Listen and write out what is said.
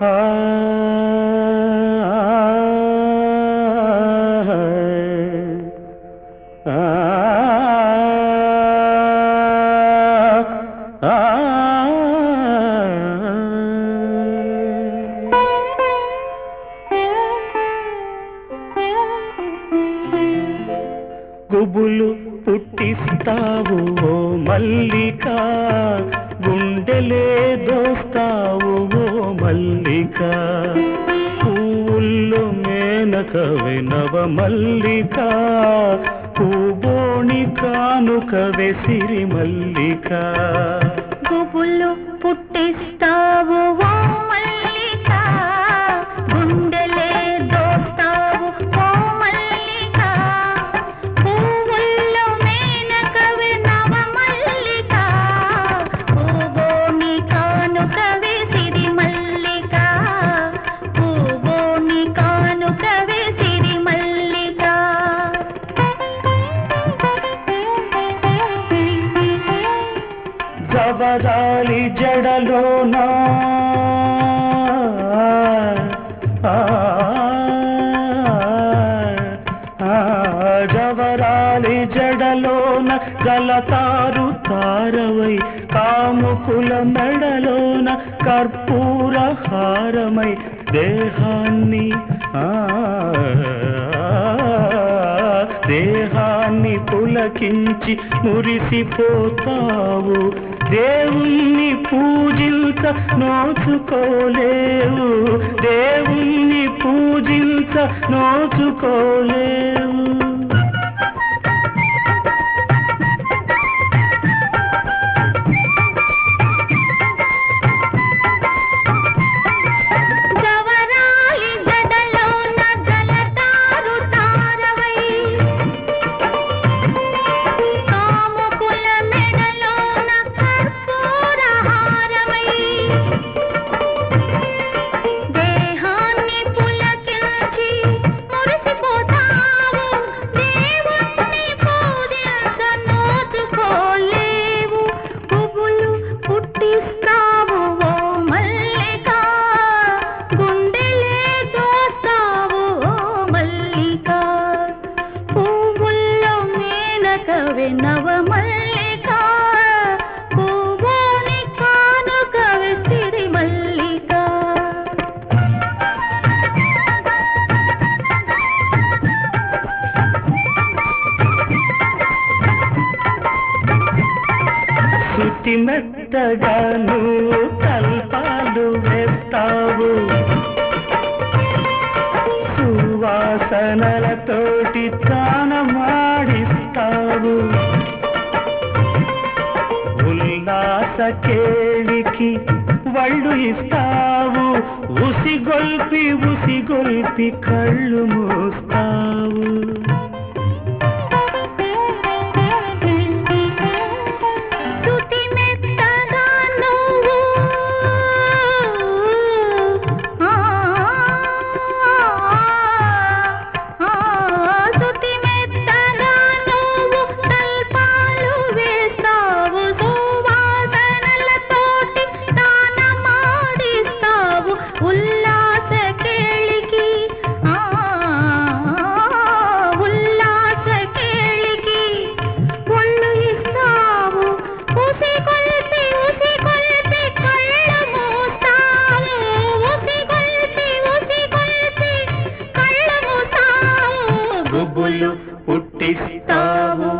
గుబులు పుట్టిస్తావు ఓ మల్లిక గుండెలే దోస్తావు ఓ మల్లిక పువ్వుల్లో మేనకవే నవ మల్లిక పూబోణి కానుకవే సిరి మల్లిక గుబులు పుట్టిస్తావు ఓ మల్లిక గుండెలే దోస్తావు ఓ మల్లిక పువ్వుల్లో మేనకవి నవ మల్లిక పూగోని కానుకవి సిరి మల్లిక పూగోని కానుకవి సిరి మల్లిక జవరాలి జడలోనా ఆ, ఆ, జవరాలి జడలోన గలతారు తారవై కాముకుల మెడలోన కర్పూర హారమై దేహాన్ని ఆ దేహాన్ని పులకించి మురిసిపోతావు దేవుణ్ణి పూజించ నోచుకోలేవు దేవుణ్ణి పూజించ నోచుకోలేవు జవరాలి జడలోన జలతారు తారవై కాముకుల మెడలోన కర్పూర హారమై దేహాన్ని పులకించి మురిసిపోతావు దేవుణ్ణి పూజించ నోచుకోలేవు పువ్వులు పుట్టిస్తావు ఓ మల్లిక గుండెలే దోస్తావు ఓ మల్లిక పువ్వుల్లో మేనకవే నవ మల్లిక పువ్వుని కానుకవే సిరి మల్లిక శృతి మెత్తగా నువ్వు కల్పాలు వేస్తావు సువాసనలతోటి తానమాడిస్తావు ఉల్లాస కేళికి వళ్ళు ఇస్తావు ఉసిగొల్పి ఉసిగొల్పి కళ్ళు మూస్తావు స్తుతి మెత్తగా నువ్వు ఆ ఆ స్తుతి మెత్తగా నువ్వు తల్పాలు వేస్తావు సువాసనలతోటి తానమాడిస్తావు ఉల్లాస కేళికి ఆ ఉల్లాస కేళికి ఒళ్ళు ఇస్తావు ఉసి కొలిపి ఉసి కొలిపి కళ్ళు మూస్తావు ఉసి కొలిపి ఉసి కొలిపి కళ్ళు మూస్తావు గుబులు పుట్టిస్తావు